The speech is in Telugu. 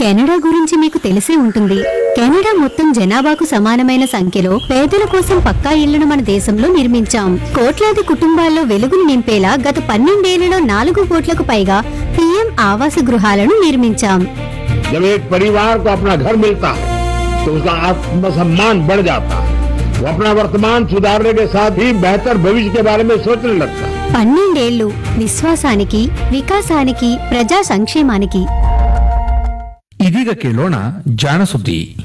కెనడా గురించి మీకు తెలిసే ఉంటుంది కెనడా మొత్తం జనాభాకు సమానమైన సంఖ్యలో పేదల కోసం పక్కా ఇళ్లను మన దేశంలో నిర్మించాం కోట్లాది కుటుంబాల్లో వెలుగులు నింపేలా గత పన్నెండేళ్లలో నాలుగు కోట్లకు పైగా పీఎం ఆవాస గృహాలను నిర్మించాం जब एक परिवार को अपना घर मिलता है तो उसका आत्मसम्मान बढ़ जाता है वो अपना वर्तमान सुधारने के साथ ही बेहतर भविष्य के बारे में सोचने लगता है పన్నెండేళ్లు విశ్వాసానికి వికాసానికి ప్రజా సంక్షేమానికి ಇದೀಗ ಕೇಳೋಣ ಜಾಣ ಸುದ್ದಿ